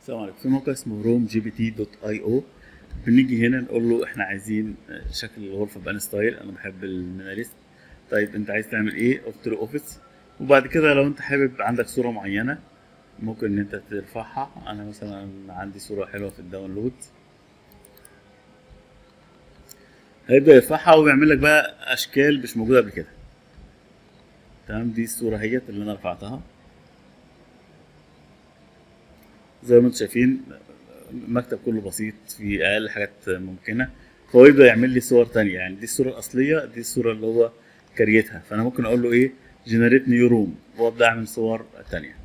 السلام عليكم في موقع اسمه روم جي بي تي دوت اي او بنيجي هنا نقول له احنا عايزين شكل الغرفه بأن ستايل انا بحب المينيماليست طيب انت عايز تعمل ايه قلت له اوفيس وبعد كده لو انت حابب عندك صوره معينه ممكن ان انت ترفعها انا مثلا عندي صوره حلوه في الداونلود هيبدا يرفعها ويعمل لك بقى اشكال مش موجوده قبل كده تمام دي الصوره اهيت اللي انا رفعتها زي ما انتم شايفين المكتب كله بسيط في اقل حاجات ممكنه فهو يبدا يعمل لي صور تانية يعني دي الصوره الاصليه دي الصوره اللي هو كريتها فانا ممكن اقول له ايه جنريت نيو روم وابدا اعمل صور تانية